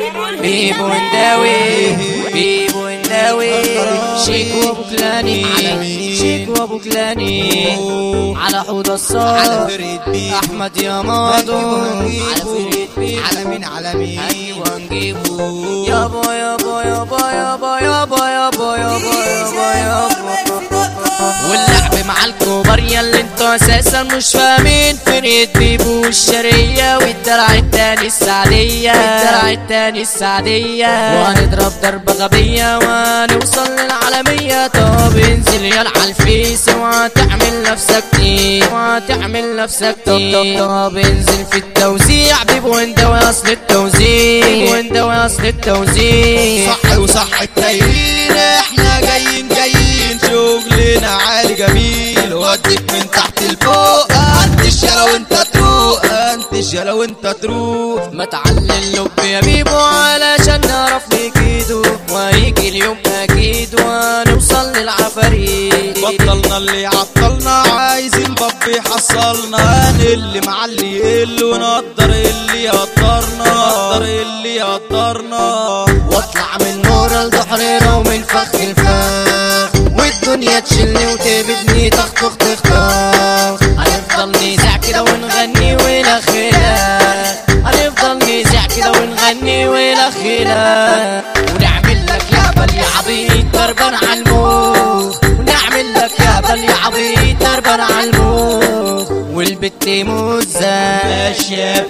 بيبو نداوي بيبو نداوي شيك وابو كلاني شيك وابو كلاني على حوض على الصاد فريد بيبو احمد يا ماضو هنجيبه. على فريد بيبو على مين على مين ايوه نجيبه يابا يابا يابا يابا يابا يابا يابا يابا يابا واللعب مع الكبار ياللي انتوا اساسا مش فاهمين فرقة بيبو والشرقية والدرع التاني السعدية الدرع التاني السعدية وهنضرب ضربة غبية وهنوصل للعالمية طب انزل يلا على الفيس وهتعمل نفسك ايه وهتعمل نفسك ايه طب انزل في التوزيع بيبو انت واصل التوزيع بيبو انت واصل التوزيع صح وصح التايهين احنا جايين جايين شغلنا عالي جميل وديك من تحت لفوق انتش يا لو انت تروق انتش يا لو انت تروق ما تعلي اللب يا بيبو علشان نعرف نكيدو وهيجي اليوم اكيد ونوصل للعفاريت بطلنا اللي عطلنا عايزين باب يحصلنا هان اللي معلي يقل ونقدر اللي يقدرنا نقدر اللي يقدرنا واطلع من نور البحر ومن فخ الفخ والدنيا تشيلني وتبدني طخ طخ طخ طخ هنفضل نزع كده ونغني ولا خلاف هنفضل نزع كده ونغني ولا خلاف ونعمل لك يا بل يا عبيط دربان على الموت ونعمل لك يا بل يا عبيط دربان على الموت والبت مزة ماشية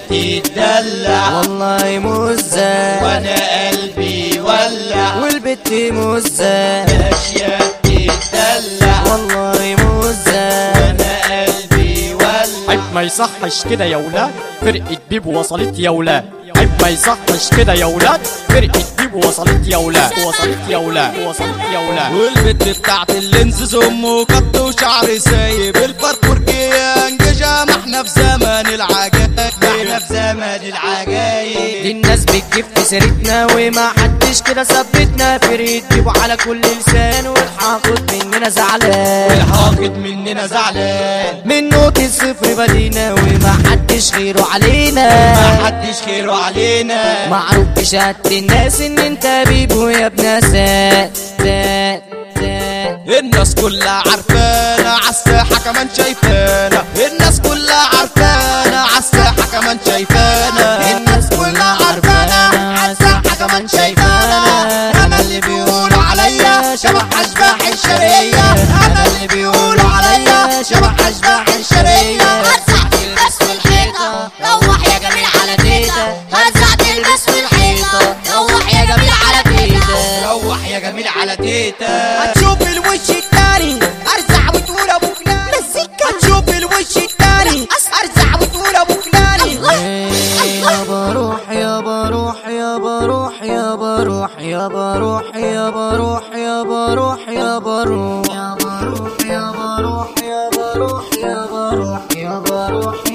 بتدلع والله مزة وانا قلبي ولع والبت مزة ماشية بتدلع والله مزة وانا قلبي ولع عيب ما يصحش كده يا ولاد فرقة بيبو وصلت يا ولاد عيب ما يصحش كده يا ولاد فرقة بيبو وصلت يا ولاد وصلت يا ولاد وصلت يا ولاد والبت بتاعت اللينز زم وقط وشعر سايب الباركور انججة ما احنا في زمن العجايب احنا في زمن دي العجايب الناس بتجيب في سيرتنا وما حدش كده ثبتنا فريد بيبو على كل لسان والحاقد مننا زعلان الحاقد مننا زعلان من نقطة الصفر بدينا وما حدش غيره علينا ما حدش خيره علينا معروف بشهادة الناس ان انت بيبو يا ابن سات سات سات الناس كلها عارفانا عالساحة كمان شايفانا الناس كلها عارفانا عالساحة كمان شايفانا الناس كلها عارفانا عالساحة كمان شايفانا انا اللي بيقولوا عليا شبح اشباح الشرقية انا اللي بيقولوا عليا شبح اشباح الشرقية هرزع تلبس في الحيطة روح يا جميل على تيتا هرزع تلبس في الحيطة روح يا جميل على تيتا روح يا جميل على تيتا هتشوف الوش التاني ارزع وتقول ابو فلان هتشوف الوش التاني ارزع وتقول ابو فلان يا بروح يا بروح يا بروح يا بروح يا بروح يا بروح يا بروح يا بروح يا بروح يا بروح يا بروح يا بروح يا بروح